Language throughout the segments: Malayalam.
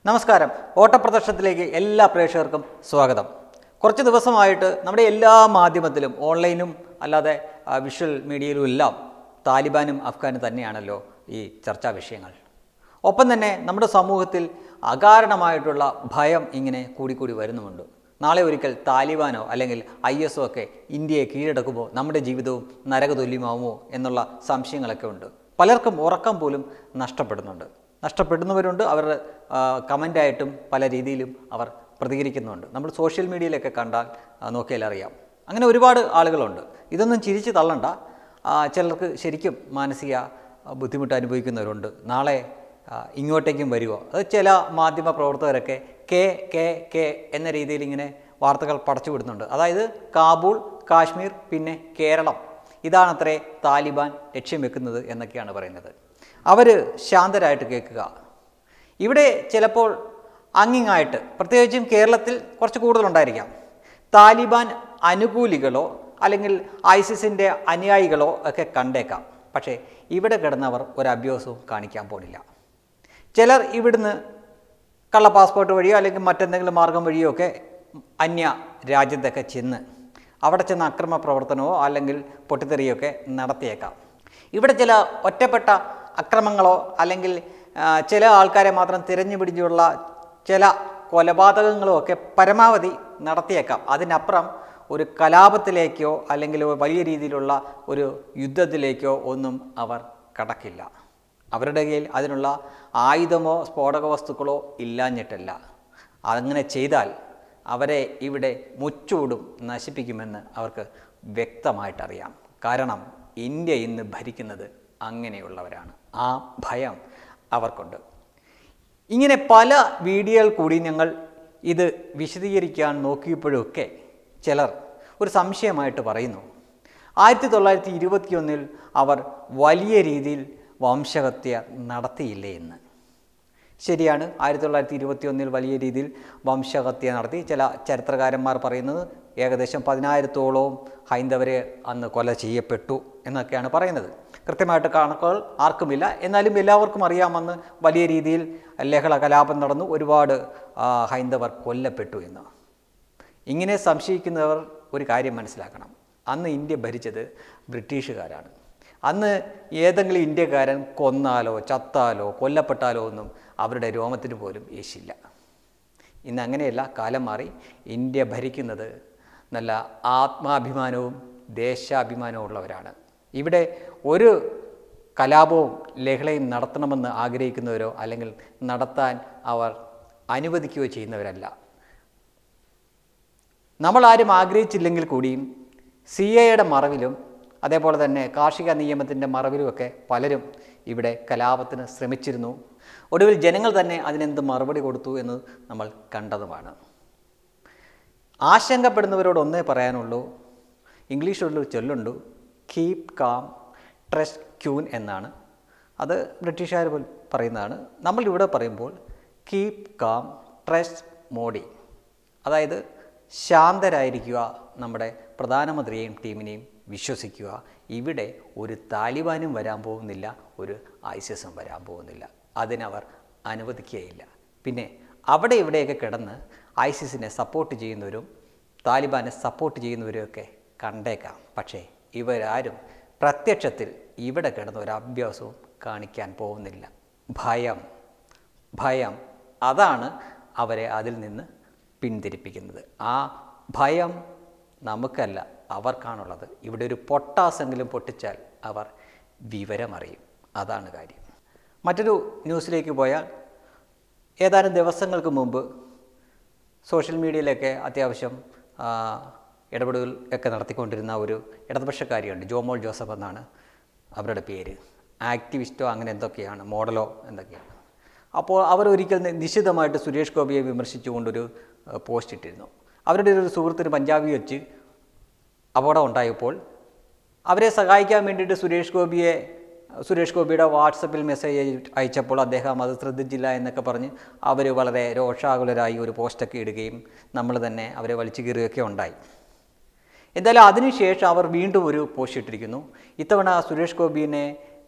നമസ്കാരം ഓട്ടപ്രദർശനത്തിലേക്ക് എല്ലാ പ്രേക്ഷകർക്കും സ്വാഗതം കുറച്ച് ദിവസമായിട്ട് നമ്മുടെ എല്ലാ മാധ്യമത്തിലും ഓൺലൈനും അല്ലാതെ ആ, വിഷ്വൽ മീഡിയയിലും എല്ലാം താലിബാനും അഫ്ഗാനും തന്നെയാണല്ലോ ഈ ചർച്ചാ വിഷയങ്ങൾ ഒപ്പം തന്നെ നമ്മുടെ സമൂഹത്തിൽ അകാരണമായിട്ടുള്ള ഭയം ഇങ്ങനെ കൂടിക്കൂടി വരുന്നുമുണ്ട് നാളെ ഒരിക്കൽ താലിബാനോ അല്ലെങ്കിൽ ഐ എസോ ഒക്കെ ഇന്ത്യയെ കീഴടക്കുമ്പോൾ നമ്മുടെ ജീവിതവും നരകതുല്യമാവുമോ എന്നുള്ള സംശയങ്ങളൊക്കെ ഉണ്ട് പലർക്കും ഉറക്കം പോലും നഷ്ടപ്പെടുന്നുണ്ട് നഷ്ടപ്പെടുന്നവരുണ്ട് അവരുടെ ആ, കമൻ്റായിട്ടും പല രീതിയിലും അവർ പ്രതികരിക്കുന്നുണ്ട് നമ്മൾ സോഷ്യൽ മീഡിയയിലൊക്കെ കണ്ടാൽ ആ, നോക്കിയാൽ അറിയാം അങ്ങനെ ഒരുപാട് ആളുകളുണ്ട് ഇതൊന്നും ചിരിച്ച് തള്ളണ്ട ആ, ചിലർക്ക് ശരിക്കും മാനസിക ആ, ബുദ്ധിമുട്ട് അനുഭവിക്കുന്നവരുണ്ട് നാളെ ആ, ഇങ്ങോട്ടേക്കും വരുമോ അത് ചില മാധ്യമ പ്രവർത്തകരൊക്കെ കെ കെ കെ എന്ന രീതിയിൽ ഇങ്ങനെ വാർത്തകൾ പടച്ചു വിടുന്നുണ്ട് അതായത് കാബൂൾ കാശ്മീർ പിന്നെ കേരളം ഇതാണത്രേ താലിബാൻ ലക്ഷ്യം വെക്കുന്നത് എന്നൊക്കെയാണ് പറയുന്നത് അവർ ശാന്തരായിട്ട് കേൾക്കുക ഇവിടെ ചിലപ്പോൾ അങ്ങിങ്ങായിട്ട് പ്രത്യേകിച്ചും കേരളത്തിൽ കുറച്ച് കൂടുതലുണ്ടായിരിക്കാം താലിബാൻ അനുകൂലികളോ അല്ലെങ്കിൽ ഐസിസിൻ്റെ അനുയായികളോ ഒക്കെ കണ്ടേക്കാം പക്ഷേ ഇവിടെ കിടന്നവർ ഒരു അഭ്യാസവും കാണിക്കാൻ പോണില്ല ചിലർ ഇവിടുന്ന് കള്ള പാസ്പോർട്ട് വഴിയോ അല്ലെങ്കിൽ മറ്റെന്തെങ്കിലും മാർഗം വഴിയോ ഒക്കെ അന്യ രാജ്യത്തൊക്കെ ചെന്ന് അവിടെ ചെന്ന് അക്രമ പ്രവർത്തനമോ അല്ലെങ്കിൽ പൊട്ടിത്തെറിയൊക്കെ നടത്തിയേക്കാം ഇവിടെ ചില ഒറ്റപ്പെട്ട അക്രമങ്ങളോ അല്ലെങ്കിൽ ആ, ചില ആൾക്കാരെ മാത്രം തിരഞ്ഞു പിടിച്ചുള്ള ചില കൊലപാതകങ്ങളോ ഒക്കെ പരമാവധി നടത്തിയേക്കാം അതിനപ്പുറം ഒരു കലാപത്തിലേക്കോ അല്ലെങ്കിൽ ഒരു വലിയ രീതിയിലുള്ള ഒരു യുദ്ധത്തിലേക്കോ ഒന്നും അവർ കടക്കില്ല അവരുടെ കയ്യിൽ അതിനുള്ള ആയുധമോ സ്ഫോടക വസ്തുക്കളോ ഇല്ലാഞ്ഞിട്ടല്ല അങ്ങനെ ചെയ്താൽ അവരെ ഇവിടെ മുച്ചൂടും നശിപ്പിക്കുമെന്ന് അവർക്ക് വ്യക്തമായിട്ടറിയാം കാരണം ഇന്ത്യ ഇന്ന് ഭരിക്കുന്നത് അങ്ങനെയുള്ളവരാണ് ആ ഭയം അവർക്കുണ്ട് ഇങ്ങനെ പല വീഡിയോകൾ കൂടി ഞങ്ങൾ ഇത് വിശദീകരിക്കാൻ നോക്കിയപ്പോഴൊക്കെ ചിലർ ഒരു സംശയമായിട്ട് പറയുന്നു ആയിരത്തി തൊള്ളായിരത്തി ഇരുപത്തിയൊന്നിൽ അവർ വലിയ രീതിയിൽ വംശഹത്യ നടത്തിയില്ലേ എന്ന് ശരിയാണ് ആയിരത്തി തൊള്ളായിരത്തി ഇരുപത്തിയൊന്നിൽ വലിയ രീതിയിൽ വംശഹത്യ നടത്തി ചില ചരിത്രകാരന്മാർ പറയുന്നത് ഏകദേശം പതിനായിരത്തോളവും ഹൈന്ദവരെ അന്ന് കൊല ചെയ്യപ്പെട്ടു എന്നൊക്കെയാണ് പറയുന്നത് കൃത്യമായിട്ട് കണക്കുകൾ ആർക്കുമില്ല എന്നാലും എല്ലാവർക്കും അറിയാമെന്ന് വലിയ രീതിയിൽ ലഹള കലാപം നടന്നു ഒരുപാട് ആ, ഹൈന്ദവർ കൊല്ലപ്പെട്ടു എന്ന് ഇങ്ങനെ സംശയിക്കുന്നവർ ഒരു കാര്യം മനസ്സിലാക്കണം അന്ന് ഇന്ത്യ ഭരിച്ചത് ബ്രിട്ടീഷുകാരാണ് അന്ന് ഏതെങ്കിലും ഇന്ത്യക്കാരൻ കൊന്നാലോ ചത്താലോ കൊല്ലപ്പെട്ടാലോ ഒന്നും അവരുടെ രോമത്തിന് പോലും യേശില്ല ഇന്ന് അങ്ങനെയല്ല കാലം മാറി ഇന്ത്യ ഭരിക്കുന്നത് നല്ല ആത്മാഭിമാനവും ദേശാഭിമാനവും ഉള്ളവരാണ് ഇവിടെ ഒരു കലാപവും ലഹളയും നടത്തണമെന്ന് ആഗ്രഹിക്കുന്നവരോ അല്ലെങ്കിൽ നടത്താൻ അവർ അനുവദിക്കുകയോ ചെയ്യുന്നവരല്ല നമ്മൾ ആരും ആഗ്രഹിച്ചില്ലെങ്കിൽ കൂടിയും സി എയുടെ മറവിലും അതേപോലെ തന്നെ കാർഷിക നിയമത്തിൻ്റെ മറവിലുമൊക്കെ പലരും ഇവിടെ കലാപത്തിന് ശ്രമിച്ചിരുന്നു ഒടുവിൽ ജനങ്ങൾ തന്നെ അതിനെന്ത് മറുപടി കൊടുത്തു എന്ന് നമ്മൾ കണ്ടതുമാണ് ആശങ്കപ്പെടുന്നവരോട് ഒന്നേ പറയാനുള്ളൂ ഇംഗ്ലീഷിലൊരു ചൊല്ലുണ്ട് കീപ് കാം ട്രസ്റ്റ് ക്യൂൻ എന്നാണ് അത് ബ്രിട്ടീഷുകാർ പോൽ പറയുന്നതാണ് നമ്മൾ ഇവിടെ പറയുമ്പോൾ കീപ് കാം ട്രസ്റ്റ് മോഡി അതായത് ശാന്തരായിരിക്കുക നമ്മുടെ പ്രധാനമന്ത്രിയെയും ടീമിനെയും വിശ്വസിക്കുക ഇവിടെ ഒരു താലിബാനും വരാൻ പോകുന്നില്ല ഒരു ഐസിസും വരാൻ പോകുന്നില്ല അതിനവർ അനുവദിക്കുകയില്ല പിന്നെ അവിടെ ഇവിടെയൊക്കെ കിടന്ന് ഐസിസിനെ സപ്പോർട്ട് ചെയ്യുന്നവരും താലിബാനെ സപ്പോർട്ട് ചെയ്യുന്നവരുമൊക്കെ കണ്ടേക്കാം പക്ഷേ ഇവരാരും പ്രത്യക്ഷത്തിൽ ഇവിടെ കിടന്ന ഒരു അഭ്യാസവും കാണിക്കാൻ പോകുന്നില്ല ഭയം ഭയം അതാണ് അവരെ അതിൽ നിന്ന് പിന്തിരിപ്പിക്കുന്നത് ആ ഭയം നമുക്കല്ല അവർക്കാണുള്ളത് ഇവിടെ ഒരു പൊട്ടാസെങ്കിലും പൊട്ടിച്ചാൽ അവർ വിവരമറിയും അതാണ് കാര്യം മറ്റൊരു ന്യൂസിലേക്ക് പോയാൽ ഏതാനും ദിവസങ്ങൾക്ക് മുമ്പ് സോഷ്യൽ മീഡിയയിലൊക്കെ അത്യാവശ്യം ആ, ഇടപെടൽ ഒക്കെ നടത്തിക്കൊണ്ടിരുന്ന ഒരു ഇടതുപക്ഷക്കാരിയുണ്ട് ജോമോൾ ജോസഫ് എന്നാണ് അവരുടെ പേര് ആക്ടിവിസ്റ്റോ അങ്ങനെ എന്തൊക്കെയാണ് മോഡലോ എന്തൊക്കെയാണ് അപ്പോൾ അവർ ഒരിക്കൽ നി- നിശിതമായിട്ട് സുരേഷ് ഗോപിയെ വിമർശിച്ചുകൊണ്ടൊരു ആ, പോസ്റ്റ് ഇട്ടിരുന്നു അവരുടെ ഒരു സുഹൃത്തിന് പഞ്ചാബി വെച്ച് അപകടം ഉണ്ടായപ്പോൾ അവരെ സഹായിക്കാൻ വേണ്ടിയിട്ട് സുരേഷ് ഗോപിയെ സുരേഷ് ഗോപിയുടെ വാട്സപ്പിൽ മെസ്സേജ് അയ- അയച്ചപ്പോൾ അദ്ദേഹം അത് ശ്രദ്ധിച്ചില്ല എന്നൊക്കെ പറഞ്ഞ് അവർ വളരെ രോഷാകുലരായി ഒരു പോസ്റ്റൊക്കെ ഇടുകയും നമ്മൾ തന്നെ അവരെ വലിച്ചു കീറുകയൊക്കെ ഉണ്ടായി എന്തായാലും അതിനുശേഷം അവർ വീണ്ടും ഒരു പോസ്റ്റ് ഇട്ടിരിക്കുന്നു ഇത്തവണ സുരേഷ് ഗോപിനെ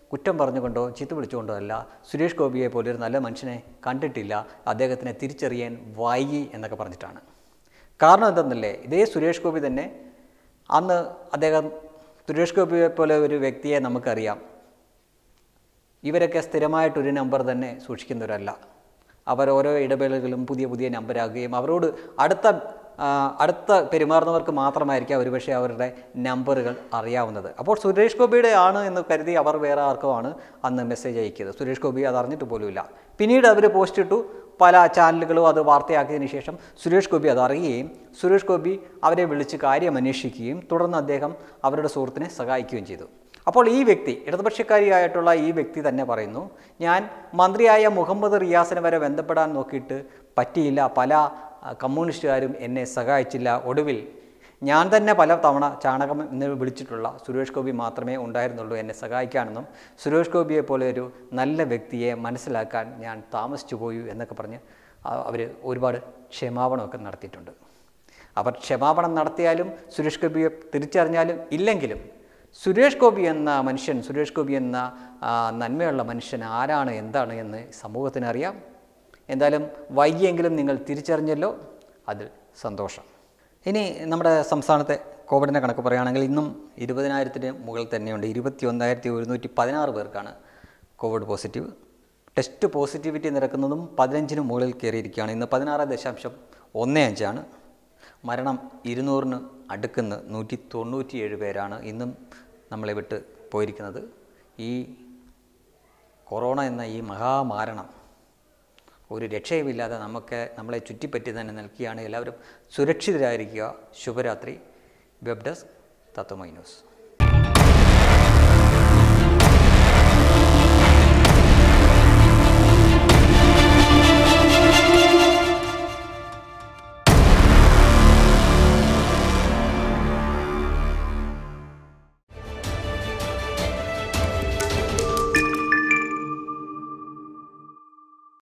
കുറ്റം പറഞ്ഞുകൊണ്ടോ ചീത്ത വിളിച്ചുകൊണ്ടോ അല്ല സുരേഷ് ഗോപിയെ പോലെ ഒരു നല്ല മനുഷ്യനെ കണ്ടിട്ടില്ല അദ്ദേഹത്തിനെ തിരിച്ചറിയാൻ വൈകി എന്നൊക്കെ പറഞ്ഞിട്ടാണ് കാരണം എന്തെന്നല്ലേ ഇതേ സുരേഷ് ഗോപി തന്നെ അന്ന് അദ്ദേഹം സുരേഷ് ഗോപിയെ പോലെ ഒരു വ്യക്തിയെ നമുക്കറിയാം ഇവരൊക്കെ സ്ഥിരമായിട്ടൊരു നമ്പർ തന്നെ സൂക്ഷിക്കുന്നവരല്ല അവർ ഓരോ ഇടവേളകളിലും പുതിയ പുതിയ നമ്പരാകുകയും അവരോട് അടുത്ത ആ, അടുത്ത പെരുമാറുന്നവർക്ക് മാത്രമായിരിക്കും ഒരുപക്ഷെ അവരുടെ നമ്പറുകൾ അറിയാവുന്നത് അപ്പോൾ സുരേഷ് ഗോപിയുടെ ആണ് എന്ന് കരുതി അവർ വേറെ ആർക്കുമാണ് അന്ന് മെസ്സേജ് അയക്കിയത് സുരേഷ് ഗോപി അത് അറിഞ്ഞിട്ട് പോലുമില്ല പിന്നീട് അവർ പോസ്റ്റ് ഇട്ടു പല ചാനലുകളും അത് വാർത്തയാക്കിയതിന് ശേഷം സുരേഷ് ഗോപി അത് അറിയുകയും സുരേഷ് ഗോപി അവരെ വിളിച്ച് കാര്യം അന്വേഷിക്കുകയും തുടർന്ന് അദ്ദേഹം അവരുടെ സുഹൃത്തിനെ സഹായിക്കുകയും ചെയ്തു അപ്പോൾ ഈ വ്യക്തി ഇടതുപക്ഷക്കാരിയായിട്ടുള്ള ഈ വ്യക്തി തന്നെ പറയുന്നു ഞാൻ മന്ത്രിയായ മുഹമ്മദ് റിയാസിനെ വരെ ബന്ധപ്പെടാൻ നോക്കിയിട്ട് പറ്റിയില്ല പല ആ, കമ്മ്യൂണിസ്റ്റുകാരും എന്നെ സഹായിച്ചില്ല ഒടുവിൽ ഞാൻ തന്നെ പല തവണ ചാണകം എന്ന് വിളിച്ചിട്ടുള്ള സുരേഷ് ഗോപി മാത്രമേ ഉണ്ടായിരുന്നുള്ളൂ എന്നെ സഹായിക്കാനെന്നും സുരേഷ് ഗോപിയെ പോലെ ഒരു നല്ല വ്യക്തിയെ മനസ്സിലാക്കാൻ ഞാൻ താമസിച്ചു പോയി എന്നൊക്കെ പറഞ്ഞ് അവർ ഒരുപാട് ക്ഷമാപണമൊക്കെ നടത്തിയിട്ടുണ്ട് അവർ ക്ഷമാപണം നടത്തിയാലും സുരേഷ് ഗോപിയെ തിരിച്ചറിഞ്ഞാലും ഇല്ലെങ്കിലും സുരേഷ് ഗോപി എന്ന മനുഷ്യൻ സുരേഷ് ഗോപി എന്ന ആ, നന്മയുള്ള മനുഷ്യൻ ആരാണ് എന്താണ് എന്ന് സമൂഹത്തിന് അറിയാം എന്തായാലും വൈകിയെങ്കിലും നിങ്ങൾ തിരിച്ചറിഞ്ഞല്ലോ അതിൽ സന്തോഷം ഇനി നമ്മുടെ സംസ്ഥാനത്തെ കോവിഡിൻ്റെ കണക്ക് പറയുകയാണെങ്കിൽ ഇന്നും ഇരുപതിനായിരത്തിന് മുകളിൽ തന്നെയുണ്ട് ഇരുപത്തി ഒന്നായിരത്തി ഒരുന്നൂറ്റി പതിനാറ് പേർക്കാണ് കോവിഡ് പോസിറ്റീവ് ടെസ്റ്റ് പോസിറ്റിവിറ്റി നിരക്കുന്നതും പതിനഞ്ചിന് മുകളിൽ കയറിയിരിക്കുകയാണ് ഇന്ന് പതിനാറ് ദശാംശം ഒന്ന് അഞ്ചാണ് മരണം ഇരുന്നൂറിന് അടുക്കുന്ന നൂറ്റി തൊണ്ണൂറ്റിയേഴ് പേരാണ് ഇന്നും നമ്മളെ വിട്ട് പോയിരിക്കുന്നത് ഈ കൊറോണ എന്ന ഈ മഹാമാരണം ഒരു രക്ഷയുമില്ലാതെ നമുക്ക് നമ്മളെ ചുറ്റിപ്പറ്റി തന്നെ നിൽക്കുകയാണ് എല്ലാവരും സുരക്ഷിതരായിരിക്കുക ശുഭരാത്രി വെബ് ഡെസ്ക് തത്വമൈ ന്യൂസ്